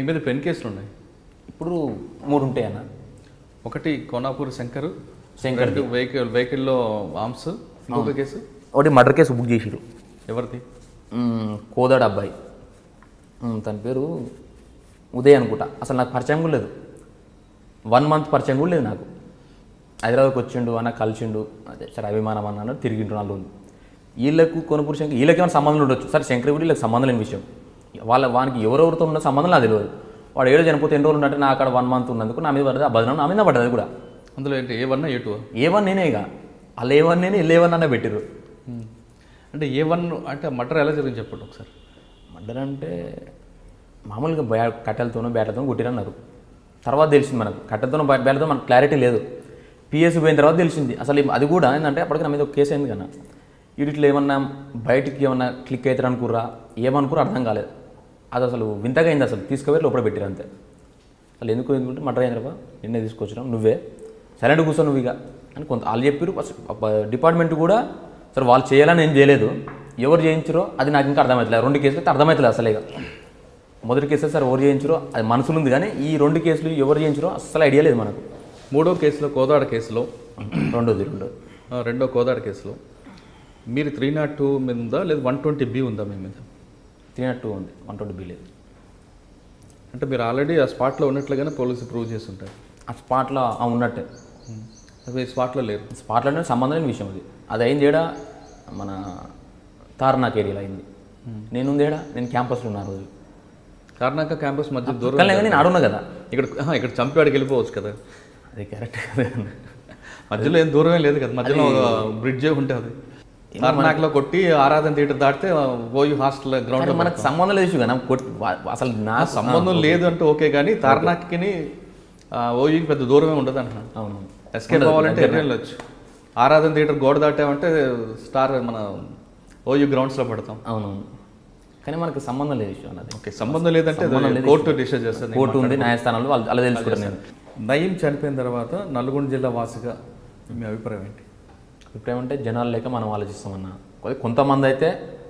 మీద పెన్ కేసులు ఉన్నాయి ఇప్పుడు మూడు ఉంటాయి అన్న ఒకటి కోనాపూర్ శంకర్ శంకర్ రెండు వెహికల్ వెహికల్లో ఆర్మ్స్ ఇంకొక కేసు ఒకటి మర్డర్ కేసు బుక్ చేసిరు ఎవరిది మ్మ్, కోదాడు అబ్బాయి మ్మ్, తన పేరు ఉదయ్ అనుకుంటా అసలు నాకు పరిచయం కూడా లేదు వన్ మంత్ పరిచయం కూడా లేదు నాకు హైదరాబాద్కి వచ్చిండు అన్న కలిసిండు అదే సరే అభిమానం అన్నాడు తిరిగిండు నాలుగు రోజులు వీళ్ళకు కొనుపూరు శంకర్ వీళ్ళకి ఏమైనా సంబంధం ఉండొచ్చు సరే శంకర్ కూడా వీళ్ళకి సంబంధం లేని విషయం వాళ్ళ వానికి ఎవరెవరితో ఉన్న సంబంధం నాకు తెలియదు వాడు ఏడు చనిపోతే ఎన్ని రోజులు ఉన్నట్టు నా అక్కడ వన్ మంత్ ఉన్నందుకు నా మీద పడ్డది ఆ బదనం నా మీద పడ్డది అది కూడా అందులో ఏంటి A one A two A one నేనే ఇక వాళ్ళు ఏ వన్ నేనే వీళ్ళు ఏ వన్ అన్న పెట్టిర్రు అంటే ఏ వన్ అంటే మటర్ ఎలా జరిగింది చెప్పండి ఒకసారి మర్డర్ అంటే మామూలుగా బ్యా కట్టెలతోనో బ్యాట్లతోనో కొట్టిరన్నారు తర్వాత తెలిసింది మనకు కట్టెలతోనో బ్యా- బ్యాట్లతో మనకు క్లారిటీ లేదు పిఎస్సి పోయిన తర్వాత తెలిసింది అసలు ఈ- అది కూడా ఏంటంటే అప్పటికి నా మీద ఒక కేసు అయింది కన్నా వీటిలో ఏమన్నా బయటికి ఏమన్నా క్లిక్ అవుతారు అనుకుర్రా ఏమనుకురా అర్థం కాలేదు అది అసలు వింతగా అయింది అసలు తీసుకుపోయి లోపల పెట్టిరు అంతే అసలు ఎందుకు ఎందుకుంటే మటర్ అయిందిరా నిన్నే తీసుకొచ్చినాం నువ్వే సైలెంట్ కూర్చో నువ్వు ఇక అని కొంత వాళ్ళు చెప్పారు డిపార్ట్మెంట్ కూడా సరే వాళ్ళు చేయాలని ఏం చేయలేదు ఎవరు చేయించారో అది నాకు ఇంకా అర్థమవుతలేదు రెండు కేసులు అయితే అర్థమవుతలేదు అసలు ఇక మొదటి కేసు సార్ ఎవరు చేయించారో అది మనసులో ఉంది కానీ ఈ రెండు కేసులు ఎవరు చేయించారో అస్సలు ఐడియా లేదు మనకు మూడో కేసులో కోదాడ కేసులో రెండోది రెండోది ఆ, రెండో కోదాడ కేసులో మీరు త్రీ నాట్ టూ మీద ఉందా లేదా వన్ ట్వంటీ బి ఉందా మీ మీద త్రీ నాట్ టూ ఉంది వన్ ట్వంటీ బి లేదు అంటే మీరు ఆల్రెడీ ఆ స్పాట్లో ఉన్నట్లుగానే పోలీసు ప్రూవ్ చేసి ఉంటారు ఆ స్పాట్లో ఆ ఉన్నట్టే అవి స్పాట్లో లేరు స్పాట్లోనే సంబంధం లేని విషయం అది అది అయింది ఏడా మన తార్నాక్ ఏరియాలో అయింది నేను ఏడా నేను క్యాంపస్లో ఉన్నా ఆ రోజు కర్ణాక క్యాంపస్ మధ్య దూరం కానీ నేను ఆడున్నా కదా ఇక్కడ ఆహా, ఇక్కడ చంపేవాడికి వెళ్ళిపోవచ్చు కదా అది కరెక్ట్ కదా మధ్యలో ఏం దూరం ఏం లేదు కదా మధ్యలో బ్రిడ్జ్ ఉంటుంది కర్ణాకలో కొట్టి ఆరాధన థియేటర్ దాటితే ఓయూ హాస్టల్ గ్రౌండ్ కానీ మనకు సంబంధం లేదు కదా నాకు కొట్- వా- అసలు నా సంబంధం లేదు అంటే ఓకే కానీ తార్నాక్కి ఓయూకి పెద్ద దూరమే ఉండదు అంటున్నాను అవును ఎస్కేప్ అవ్వాలంటే ఎన్ని వెళ్ళొచ్చు ఆరాధన థియేటర్ గోడ దాటామంటే స్టార్ మన ఓయూ గ్రౌండ్స్లో పడతాం అవునవును కానీ మనకు సంబంధం లేదు విషయం అన్నది ఓకే సంబంధం లేదంటే సంబంధం లేదు. కోర్టు డిసైడ్ చేస్తుంది కోర్టు ఉంది న్యాయస్థానంలో వాళ్ళు అలా తెలుసుకుంటాను నేను నయీం చనిపోయిన తర్వాత నల్గొండ జిల్లా వాసిగా మీ అభిప్రాయం ఏంటి ఇప్పుడు ఏమంటే జనాలు లేక మనం ఆలోచిస్తామన్నా కొ- కొంతమంది అయితే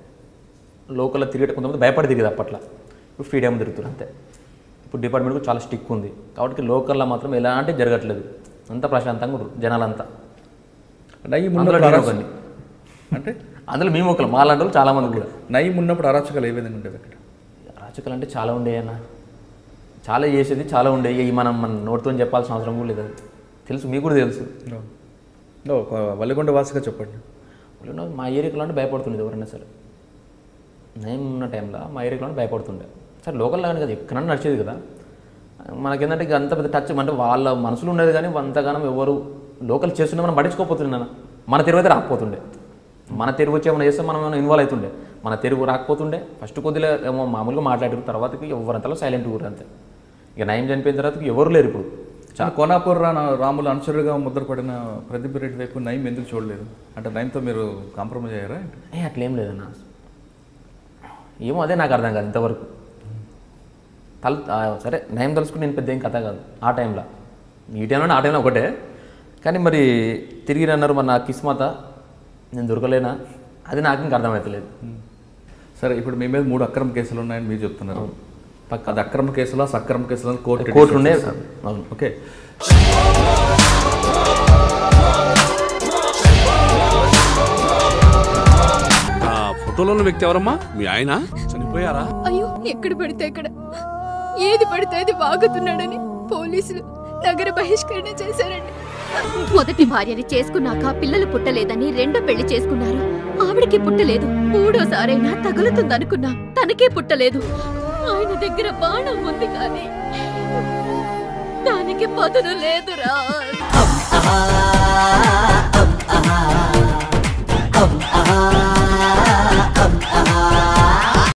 లోకల్లో తిరిగేట కొంతమంది భయపడి తిరిగేది అప్పట్లో ఇప్పుడు ఫ్రీడమ్ తిరుగుతారు అంతే ఇప్పుడు డిపార్ట్మెంట్కి చాలా స్టిక్ ఉంది కాబట్టి లోకల్లో మాత్రం ఎలాంటి జరగట్లేదు అంతా ప్రశాంతంగా ఉంటారు జనాలంతా నయీం అందులో ఉన్నప్పుడు నేను అరాచ- ఒకడిని. అంటే అందులో మేము ఒకరు మాలాంటి వాళ్ళు చాలామంది కూడా నయీం ఉన్నప్పుడు అరాచకాలు ఏ విధంగా ఉండేవి అక్కడ రాజకీయాలు అంటే చాలా ఉండే అన్న చాలా చేసేది చాలా ఉండే ఇవి మనం మన నోటితో చెప్పాల్సిన అవసరం కూడా లేదు అది తెలుసు మీకు కూడా తెలుసు నో, ఒక వల్లిగొండ వాసిగా చెప్పండి వాళ్ళు మా ఏరియాలో అంటే భయపడుతుండేది ఎవరైనా సరే నేను ఉన్న టైంలో మా ఏరియాలో అంటే భయపడుతుండే సరే లోకల్ లాగానే కదా ఎక్కడన్నా నడిచేది కదా మనకేంటంటే ఇక అంత పెద్ద టచ్ అంటే వాళ్ళ మనసులో ఉండేది కానీ అంతగానం ఎవరు లోకల్ చేస్తుండే మనం పట్టించుకోకపోతుండే నాన్న మన తెరువు అయితే రాకపోతుండే మన తెరువు వచ్చి ఏమైనా చేస్తే మనం ఏమైనా ఇన్వాల్వ్ అవుతుండే మన తెరువు రాకపోతుండే ఫస్ట్ కొద్దిగా ఏమో మామూలుగా మాట్లాడారు తర్వాతకి ఎవరంతలో సైలెంట్ ఊరు అంతే ఇక నయం చనిపోయిన తర్వాత ఎవరు లేరు ఇప్పుడు చాలా కోనాపూర్ రా రాముల అనుచరుడుగా ముద్రపడిన ప్రదీప్ రెడ్డి వైపు నయం ఎందుకు చూడలేదు అంటే నయంతో మీరు కాంప్రమైజ్ అయ్యారా ఏ అట్లేం లేదన్న ఏమో అదే నాకు అర్థం కాదు ఇంతవరకు తల ఆ, సరే నయం తలుసుకుని నేను పెద్ద ఏం కథ కాదు ఆ టైంలో ఈ టైంలో ఆ టైంలో ఒకటే కానీ మరి తిరిగి అన్నారు మరి నా కిస్మత నేను దొరకలేనా అది నాకు ఇంకా అర్థమవుతలేదు సరే ఇప్పుడు మీ మీద మూడు అక్రమ కేసులు ఉన్నాయని మీరు చెప్తున్నారు పక్క అది అక్రమ కేసులా సక్రమ కేసులా అని కోర్టు కోర్టు ఉండే decide చేస్తారు. అవును ఓకే ఆ ఫోటోలో ఉన్న వ్యక్తి ఎవరమ్మా మీ ఆయన చనిపోయారా అయ్యో ఎక్కడ పడితే అక్కడ ఏది పడితే అది వాగుతున్నాడని పోలీసులు నగర బహిష్కరణ చేశారండి మొదటి భార్యని చేసుకున్నాక పిల్లలు పుట్టలేదని రెండో పెళ్లి చేసుకున్నారు ఆవిడకి పుట్టలేదు మూడోసారైనా తగులుతుందనుకున్నా తనకే పుట్టలేదు ఆయన దగ్గర బాణం ఉంది కానీ దానికి పదును లేదురా